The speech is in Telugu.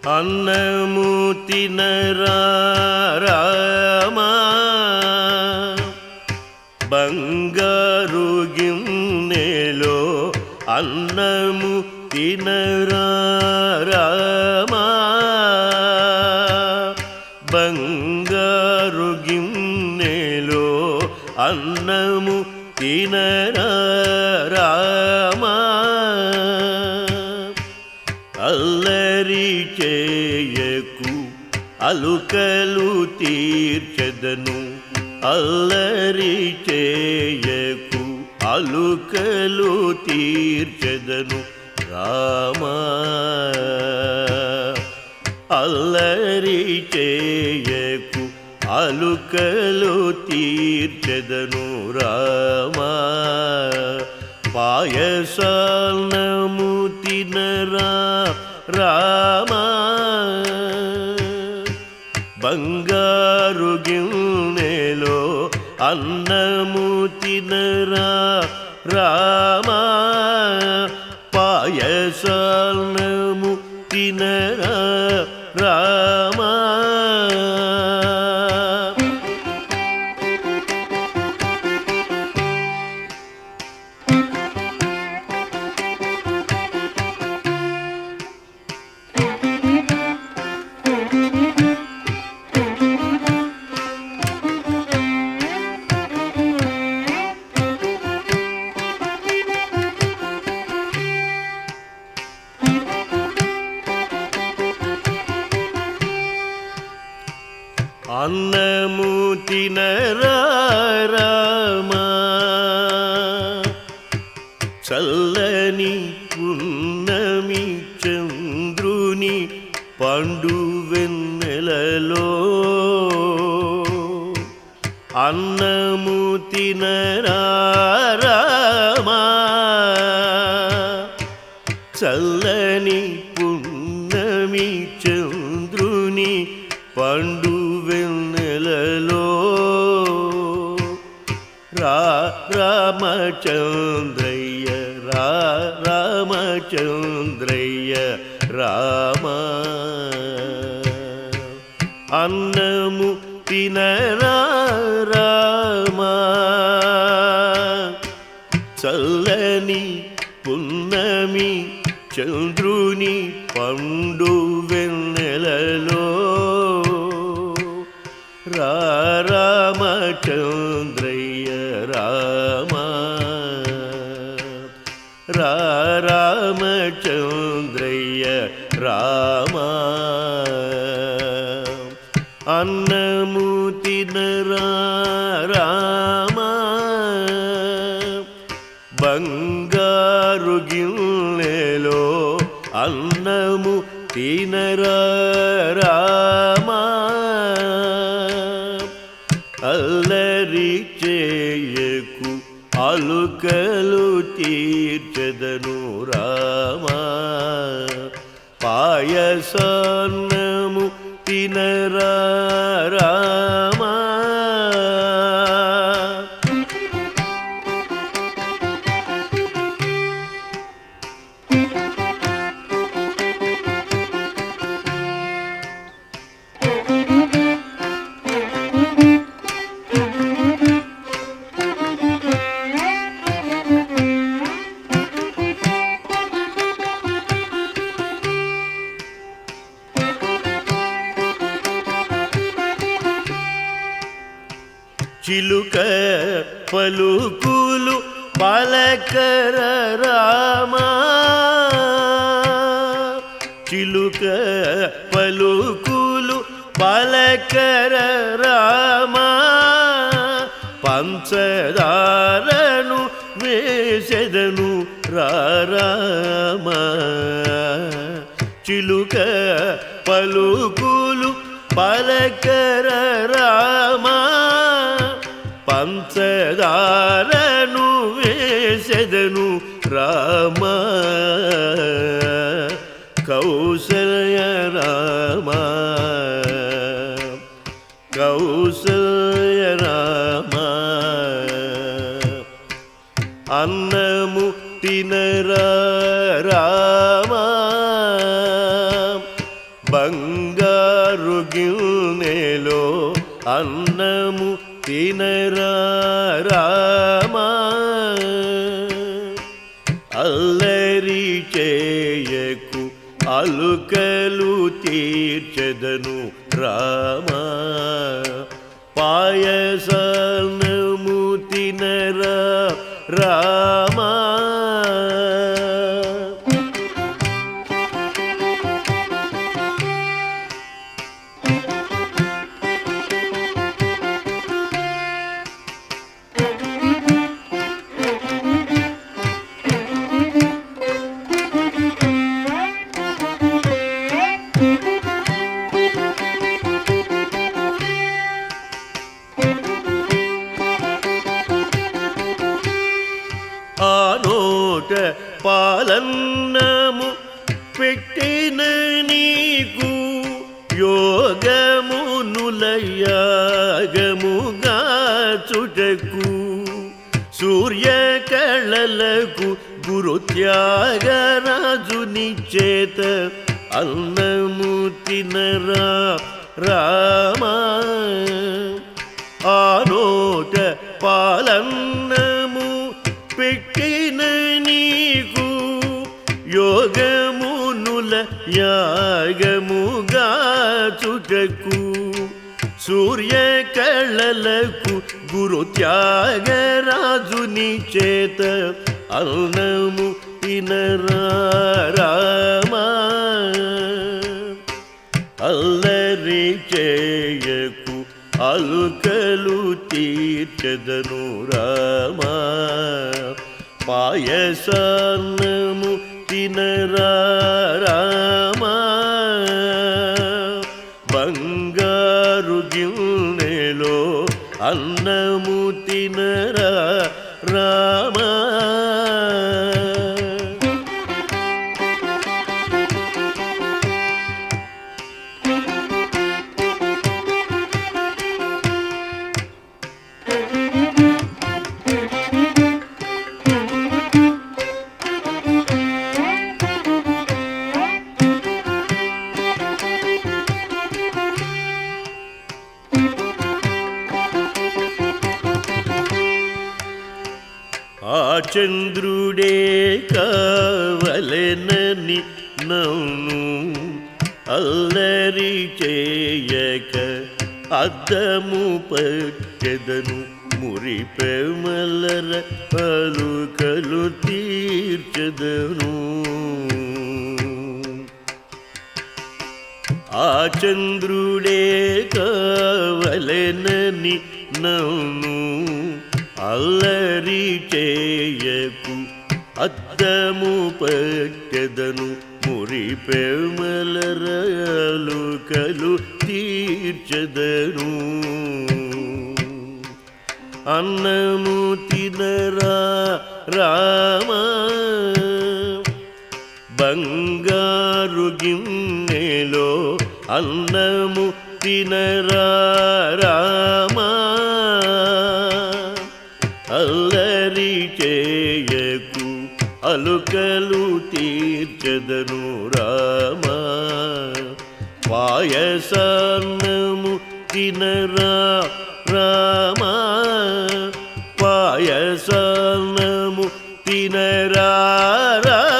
అన్నము తినరామా బంగారు గిన్నెలో అన్నము తినరామా బంగారు గిన్నెలో అన్నము తినరామా అల్లరి చేయకు అలుకలు తీర్చదను అల్లరి చేయకు అలుకలు తీర్చదను రామా అల్లరి చేయకు అలుకలు తీర్చదను రామా పాయసాన్నము తినరా రామా బంగారు గిన్నెలో అన్నము తినరా రామా పాయసాన్నము తినరా రామా అన్నము తినరామా చల్లని పున్నమి చంద్రుని పండు వెన్నెలలో అన్నము తినరామా చల్లని పున్నమి చంద్రుని పండు వెన్నెలలో రా రామచంద్రయ్య రా రామచంద్రయ్య రామ అన్నము తినరా రామా చల్లని పున్నమి చంద్రుని పండు వెన్నెలలో రా రామచంద్రయ్య రామ రా రామచంద్రయ్య రామ అన్నము తినరా రామా బంగారు గిన్నెలో అన్నము తినరామా అల్లరి చేయకు అలుకలు తీర్చదను రామా పాయసాన్నము తినరా రామా చిలుక పలుకులు పలకర రామా చిలుక పలుకులు పలకర రామా పంచదారను వేసెదను రామా చిలుక పలుకులు పలకర రామా పంచదారను వేసెదను రామ కౌసల్య రామ కౌసల్య రామ అన్నము తినరా రామా బంగారు గిన్నెలో అన్నము తినరా రామా అల్లరి చేయకు అలుకలు తీర్చదను రామా పాయసనము తినరా రామా ఆ నోట పాలన్నము పెట్టిన నీకు యోగమునులయాగముగా చుటకు సూర్య కళలకు గురు త్యాగరాజుని చేత అన్నము తినరా రామా ఆ నోట పాలన్నము పెట్టిన నీకు యోగమునుల యాగముగా చుటకు సూర్య కళలకు గురు త్యాగరాజుని చేత అన్నము తినరా రామా అల్లరి చేయకు అలుకలు తీర్చదను రామా పాయసాన్నము తినరా రామా బంగారు గిన్నెలో అన్నము తినరా రామా ఆ చంద్రుడే కావలెనని నన్ను అల్లరి చేయక అద్దము పట్టెదను మురిపెమలర పలుకలు తీర్చదను ఆ చంద్రుడే కావలెనని నన్ను అల్లరి చేయకు అద్దము పట్టెదను మురిపెమలరలు కలు తీర్చదను అన్నము తినరా రామా బంగారు గిన్నెలో అన్నము తినరా రామా అల్లరి చేయకు అలుకలు తీర్చదను రామా పాయసాన్నము తినరా రామా పాయసాన్నము తినరా రా